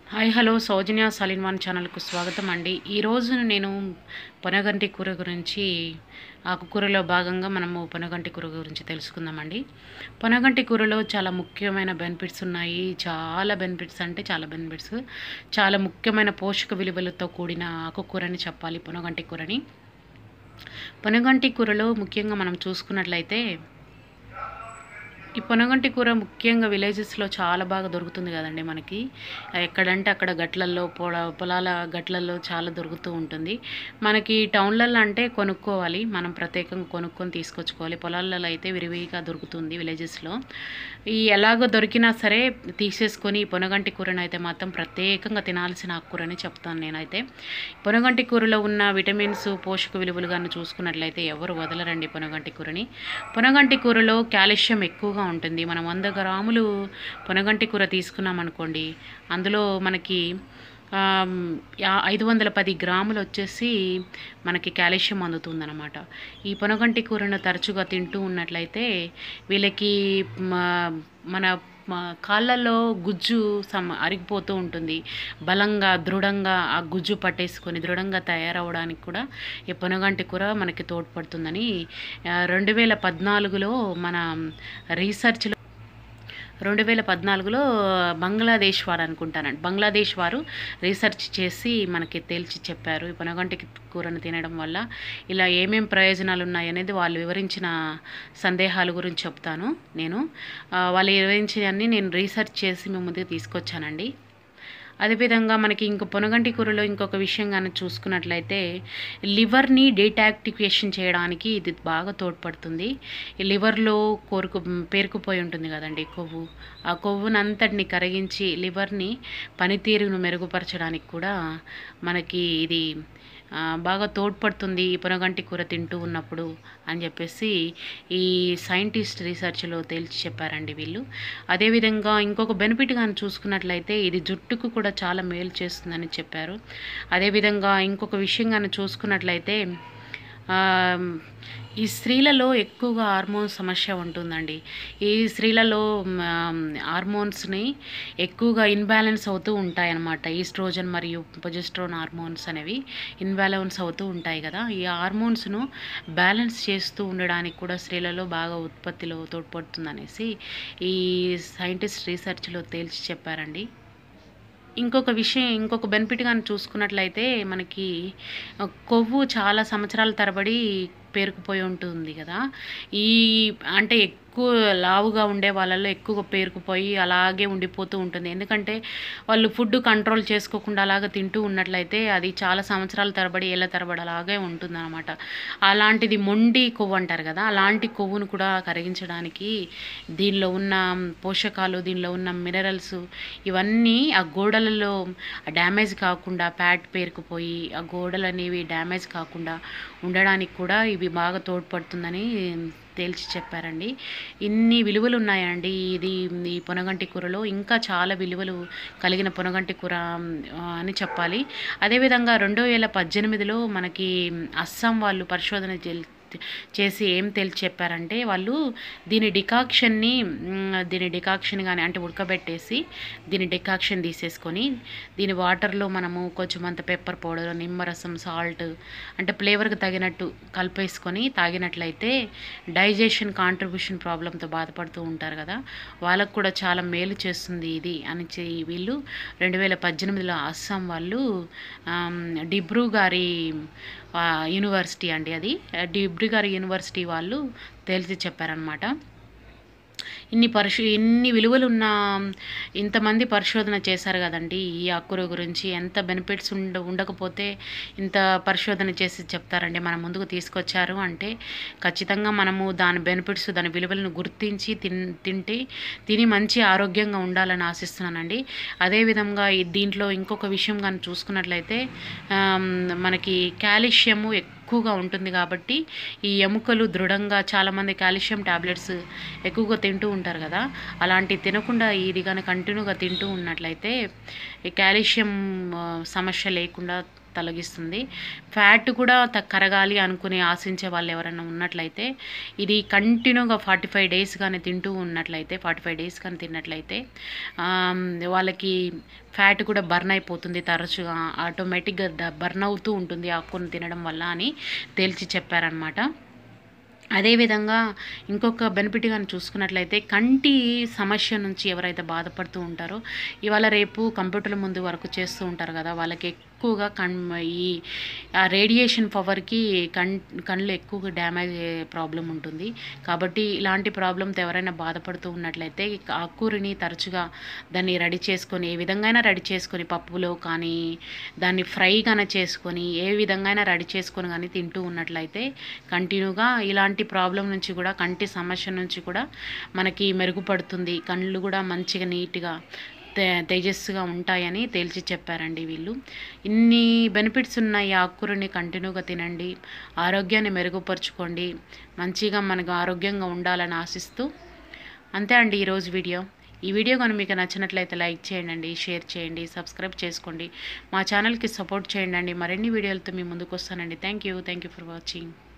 hi hello Soujanya Saleen one ఛానల్కు స్వాగతం అండి ఈరోజు నేను పొనగంటి కూర గురించి ఆకుకూరలో భాగంగా మనము పొనగంటి కూర గురించి తెలుసుకుందామండి పొనగంటి కూరలో చాలా ముఖ్యమైన బెనిఫిట్స్ ఉన్నాయి చాలా బెనిఫిట్స్ అంటే చాలా బెనిఫిట్స్ చాలా ముఖ్యమైన పోషక విలువలతో కూడిన ఆకుకూరని చెప్పాలి పొనగంటి కూరని పొనగంటి కూరలో ముఖ్యంగా మనం చూసుకున్నట్లయితే ఈ పొనగంటి కూర ముఖ్యంగా విలేజెస్లో చాలా బాగా దొరుకుతుంది కదండి మనకి ఎక్కడంటే అక్కడ గట్లల్లో పొల పొలాల గట్లల్లో చాలా దొరుకుతూ ఉంటుంది మనకి టౌన్లలో అంటే కొనుక్కోవాలి మనం ప్రత్యేకంగా కొనుక్కొని తీసుకొచ్చుకోవాలి పొలాలలో అయితే విరివిగా దొరుకుతుంది విలేజెస్లో ఈ ఎలాగో దొరికినా సరే తీసేసుకొని ఈ పొనగంటి కూరను అయితే మాత్రం ప్రత్యేకంగా తినాల్సిన ఆకుకూరని చెప్తాను నేనైతే పొనగంటి కూరలో ఉన్న విటమిన్స్ పోషక విలువలు కానీ చూసుకున్నట్లయితే ఎవరు వదలరండి పొనగంటి కూరని పొనగంటి కూరలో కాల్షియం ఎక్కువగా ఉంటుంది మనం వంద గ్రాములు పొనగంటి కూర తీసుకున్నాం అనుకోండి అందులో మనకి ఆమ్, యా- ఐదు వందల పది గ్రాములు వచ్చేసి మనకి కాల్షియం అందుతుందన్నమాట ఈ పొనగంటి కూరను తరచుగా తింటూ ఉన్నట్లయితే వీళ్ళకి మ- మన మ- కాళ్ళల్లో గుజ్జు సమ అరిగిపోతూ ఉంటుంది బలంగా దృఢంగా ఆ గుజ్జు పట్టేసుకొని దృఢంగా తయారవడానికి కూడా ఈ పొనగంటి కూర మనకి తోడ్పడుతుందని ఆ, రెండు వేల పద్నాలుగులో మన రీసెర్చ్లో రెండు వేల పద్నాలుగులో బంగ్లాదేశ్ వారు అనుకుంటానండి బంగ్లాదేశ్ వారు రీసెర్చ్ చేసి మనకి తేల్చి చెప్పారు ఈ పొనగంటి కూరను తినడం వల్ల ఇలా ఏమేం ప్రయోజనాలు ఉన్నాయనేది వాళ్ళు వివరించిన సందేహాల గురించి చెప్తాను నేను ఆ, వాళ్ళు వివరించినవన్నీ నేను రీసెర్చ్ చేసి మీ ముందుకు తీసుకొచ్చానండి అదేవిధంగా మనకి ఇంకో పొనగంటి కూరలో ఇంకొక విషయం కానీ చూసుకున్నట్లయితే లివర్ని డీటాక్టివేషన్ చేయడానికి ఇది బాగా తోడ్పడుతుంది ఈ లివర్లో కోరుకు పేరుకుపోయి ఉంటుంది కదండి కొవ్వు ఆ కొవ్వునంతటిని కరిగించి లివర్ని పనితీరును మెరుగుపరచడానికి కూడా మనకి ఇది ఆ, బాగా తోడ్పడుతుంది ఈ పొనగంటి కూర తింటూ ఉన్నప్పుడు అని చెప్పేసి ఈ సైంటిస్ట్ రీసెర్చ్లో తేల్చి చెప్పారండి వీళ్ళు అదేవిధంగా ఇంకొక బెనిఫిట్ కానీ చూసుకున్నట్లయితే ఇది జుట్టుకు కూడా చాలా మేలు చేస్తుందని చెప్పారు అదేవిధంగా ఇంకొక విషయం కానీ చూసుకున్నట్లయితే ఆ, ఈ స్త్రీలలో ఎక్కువగా హార్మోన్ సమస్య ఉంటుందండి ఈ స్త్రీలలో హార్మోన్స్ని ఎక్కువగా ఇన్బ్యాలెన్స్ అవుతూ ఉంటాయి అన్నమాట ఈస్ట్రోజన్ మరియు పొజెస్ట్రోన్ హార్మోన్స్ అనేవి ఇన్బ్యాలెన్స్ అవుతూ ఉంటాయి కదా ఈ హార్మోన్స్ను బ్యాలెన్స్ చేస్తూ ఉండడానికి కూడా స్త్రీలలో బాగా ఉత్పత్తిలో తోడ్పడుతుందనేసి ఈ సైంటిస్ట్ రీసెర్చ్లో తేల్చి చెప్పారండి ఇంకొక విషయం ఇంకొక బెనిఫిట్ కానీ చూసుకున్నట్లయితే మనకి ఆ, కొవ్వు చాలా సంవత్సరాల తరబడి పేరుకుపోయి ఉంటుంది కదా ఈ అంటే ఎక్కువ లావుగా ఉండే వాళ్ళల్లో ఎక్కువ పేరుకుపోయి అలాగే ఉండిపోతూ ఉంటుంది ఎందుకంటే వాళ్ళు ఫుడ్ కంట్రోల్ చేసుకోకుండా అలాగ తింటూ ఉన్నట్లయితే అది చాలా సంవత్సరాల తరబడి ఏళ్ళ తరబడి అలాగే ఉంటుందన్నమాట అలాంటిది మొండి కొవ్వు అంటారు కదా అలాంటి కొవ్వును కూడా కరిగించడానికి దీనిలో ఉన్న పోషకాలు దీనిలో ఉన్న మినరల్స్ ఇవన్నీ ఆ గోడలలో డ్యామేజ్ కాకుండా ప్యాట్ పేరుకుపోయి ఆ గోడలు అనేవి డ్యామేజ్ కాకుండా ఉండడానికి కూడా ఇవి బాగా తోడ్పడుతుందని తేల్చి చెప్పారండి ఇన్ని విలువలు ఉన్నాయండి ఇది ఈ పొనగంటి కూరలో ఇంకా చాలా విలువలు కలిగిన పొనగంటి కూర ఆ, అని చెప్పాలి అదేవిధంగా రెండు వేల పద్దెనిమిదిలో మనకి అస్సాం వాళ్ళు పరిశోధన జల్- చేసి ఏం తేల్చి చెప్పారంటే వాళ్ళు దీని డికాక్షన్ని మ్, దీని డికాక్షన్ కానీ అంటే ఉడకబెట్టేసి దీని డికాక్షన్ తీసేసుకొని దీని వాటర్లో మనము కొంచెం అంత పెప్పర్ పౌడర్ నిమ్మరసం సాల్ట్ అంటే ఫ్లేవర్కి తగినట్టు కలిపేసుకొని తాగినట్లయితే డైజెషన్ కాంట్రిబ్యూషన్ ప్రాబ్లంతో బాధపడుతూ ఉంటారు కదా వాళ్ళకు కూడా చాలా మేలు చేస్తుంది ఇది అని చె- వీళ్ళు రెండు వేల పద్దెనిమిదిలో అస్సాం వాళ్ళు ఆమ్, డిబ్రూ గారి ఆ, యూనివర్సిటీ అండి అది డిబ్రూ గారి యూనివర్సిటీ వాళ్ళు తేల్చి చెప్పారనమాట ఇన్ని పరిశు ఇన్ని విలువలు ఉన్న ఇంతమంది పరిశోధన చేశారు కదండి ఈ ఆకుకూర గురించి ఎంత బెనిఫిట్స్ ఉండ ఉండకపోతే ఇంత పరిశోధన చేసి చెప్తారండి మన ముందుకు తీసుకొచ్చారు అంటే ఖచ్చితంగా మనము దాని బెనిఫిట్స్ దాని విలువలను గుర్తించి తిన్ తింటే తిని మంచి ఆరోగ్యంగా ఉండాలని ఆశిస్తున్నానండి అదేవిధంగా ఈ దీంట్లో ఇంకొక విషయం కానీ చూసుకున్నట్లయితే ఆమ్, మనకి కాల్షియము ఎక్కువగా ఉంటుంది కాబట్టి ఈ ఎముకలు దృఢంగా చాలామంది కాల్షియం టాబ్లెట్స్ ఎక్కువగా తింటూ ఉంటారు కదా అలాంటి తినకుండా ఇది కానీ కంటిన్యూగా తింటూ ఉన్నట్లయితే ఈ కాల్షియం ఆ, సమస్య లేకుండా తొలగిస్తుంది ఫ్యాట్ కూడా త- కరగాలి అనుకుని ఆశించే వాళ్ళు ఎవరైనా ఉన్నట్లయితే ఇది కంటిన్యూగా ఫార్టీ ఫైవ్ డేస్ కానీ తింటూ ఉన్నట్లయితే ఫార్టీ ఫైవ్ డేస్ కానీ తిన్నట్లయితే ఆమ్, వాళ్ళకి ఫ్యాట్ కూడా బర్న్ అయిపోతుంది తరచుగా ఆటోమేటిక్గా బర్న్ అవుతూ ఉంటుంది ఆకుకూరను తినడం వల్ల అని తేల్చి చెప్పారనమాట అదేవిధంగా ఇంకొక బెనిఫిట్ కానీ చూసుకున్నట్లయితే కంటి సమస్య నుంచి ఎవరైతే బాధపడుతూ ఉంటారో ఇవాళ రేపు కంప్యూటర్ల ముందు వర్క్ చేస్తూ ఉంటారు కదా వాళ్ళకి ఎక్కువగా కన్ ఈ ఆ రేడియేషన్ పవర్కి కన్ కళ్ళు ఎక్కువగా డ్యామేజ్ అయ్యే ప్రాబ్లం ఉంటుంది కాబట్టి ఇలాంటి ప్రాబ్లంతో ఎవరైనా బాధపడుతూ ఉన్నట్లయితే ఈ ఆకుకూరని తరచుగా దాన్ని రెడీ చేసుకొని ఏ విధంగా రెడీ చేసుకొని పప్పులో కానీ దాన్ని ఫ్రై కానీ చేసుకొని ఏ విధంగా రెడీ చేసుకొని కానీ తింటూ ఉన్నట్లయితే కంటిన్యూగా ఇలాంటి ప్రాబ్లం నుంచి కూడా కంటి సమస్య నుంచి కూడా మనకి మెరుగుపడుతుంది కళ్ళు కూడా మంచిగా నీట్గా తే తేజస్సుగా ఉంటాయని తేల్చి చెప్పారండి వీళ్ళు ఇన్ని బెనిఫిట్స్ ఉన్న ఈ ఆకుకూరని కంటిన్యూగా తినండి ఆరోగ్యాన్ని మెరుగుపరుచుకోండి మంచిగా మనకు ఆరోగ్యంగా ఉండాలని ఆశిస్తూ అంతే అండి ఈరోజు వీడియో ఈ వీడియో కానీ మీకు నచ్చినట్లయితే లైక్ చేయండి షేర్ చేయండి సబ్స్క్రైబ్ చేసుకోండి మా ఛానల్కి సపోర్ట్ చేయండి మరిన్ని వీడియోలతో మీ ముందుకు వస్తానండి thank you thank you for watching